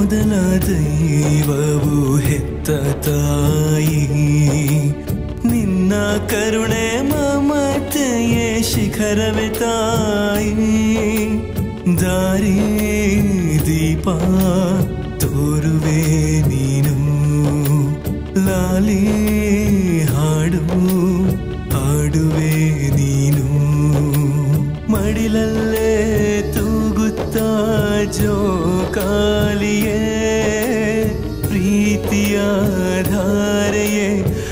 ಮೊದಲ ದೈವವು ಹೆತ್ತ ತಾಯಿ ನಿನ್ನ ಕರುಣೆ ಮಮತೆಯೇ ಶಿಖರವೇ ತಾಯಿ ದಾರಿ ದೀಪ ತೋರುವೆ ನೀನು ಲಾಲಿ ಹಾಡು ಹಾಡುವೆ ನೀನು ಮಡಿಲಲ್ಲೇ ತೂಗುತ್ತಾ ಜೋಕಾಲಿಯೇ ಪ್ರೀತಿಯ ಧಾರೆಯೇ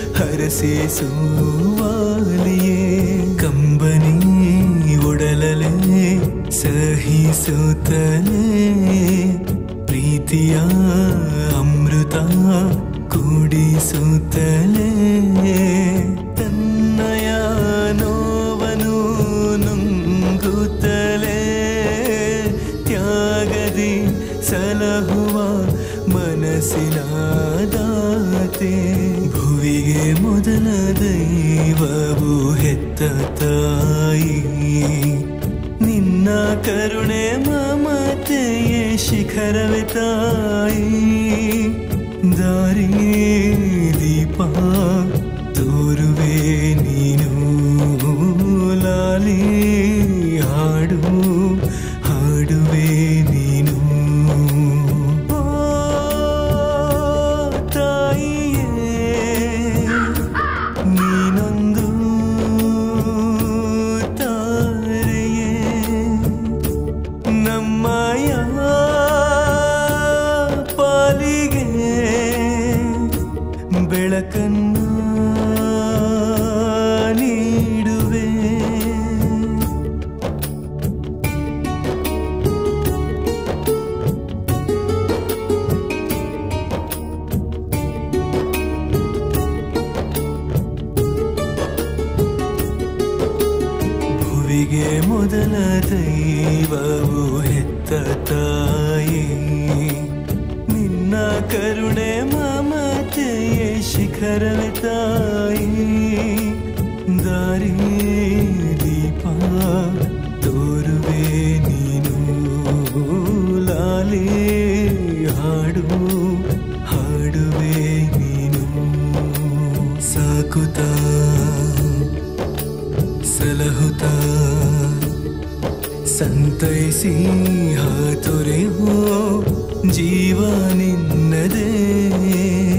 ಹರಸಿಸುವಾಲಿಯೇ ಕಂಬನಿ ಒಡಲಲೆ ಸಹಿಸುತ್ತಲೇ ಪ್ರೀತಿಯ ಅಮೃತ ಕೂಡಿಸುತ್ತಲೇ ತನ್ನಯ ನೋವನು ನುಂಗುತ್ತಲೇ ತ್ಯಾಗದಿ ಸಲಹುವ ಮನಸ್ಸಿನ ದಾತೆ ಭುವಿಗೆ ಮೊದಲ ದೈವವು ಹೆತ್ತ ತಾಯಿ ನಿನ್ನ ಕರುಣೆ ಮಮತೆಯೇ ಶಿಖರವೇ ತಾಯಿ ದಾರಿ ದೀಪ ತೋರುವೆ ನೀನು ಲಾಲಿ ಹಾಡು ಹಾಡುವೆ ನೀನು ಓ ತಾಯಿಯೇ ನೀನೊಂದು ತಾರೆಯೇ ನಮ್ಮಯ ಪಾಲಿಗೆ ಬೆಳಕನ್ನು ನೀಡುವೆ ಭುವಿಗೆ ಮೊದಲ ದೈವವು ಹೆತ್ತ ತಾಯಿ ನಿನ್ನ ಕರುಣೆ ಮಮತೆಯೇ ಶಿಖರವೇ ತಾಯಿ ದಾರಿ ದೀಪ ತೋರುವೆ ನೀನು ಲಾಲಿ ಹಾಡು ಹಾಡುವೆ ನೀನು ಸಾಕುತ್ತಾ ಸಲಹುತ್ತ ಸಂತೈಸಿ ಹಾತೊರೆಯೋ ಜೀವ ನಿನ್ನದೇ